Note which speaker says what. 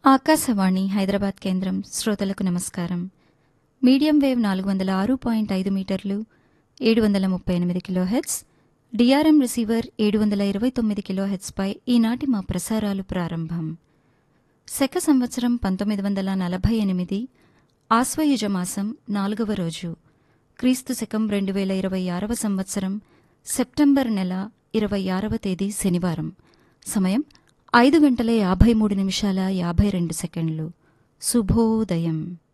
Speaker 1: ఆకాశవాణి హైదరాబాద్ కేంద్రం శ్రోతలకు నమస్కారం మీడియం వేవ్ నాలుగు వందల ఆరు పాయింట్ ఐదు మీటర్లు ఏడు వందల ముప్పై ఎనిమిది కిలోహెట్స్ డిఆర్ఎం రిసీవర్ ఏడు వందల ఇరవై తొమ్మిది కిలోహెట్స్పై ఈనాటి మా ప్రసారాలు ప్రారంభం శక సంవత్సరం పంతొమ్మిది వందల నలభై ఎనిమిది ఆశ్వయుజ మాసం నాలుగవ రోజు క్రీస్తు శకం రెండు వేల ఇరవై ఆరవ సంవత్సరం సెప్టెంబర్ నెల ఇరవై ఆరవ తేదీ శనివారం సమయం ఐదు గంటల యాభై మూడు నిమిషాల యాభై రెండు సెకండ్లు శుభోదయం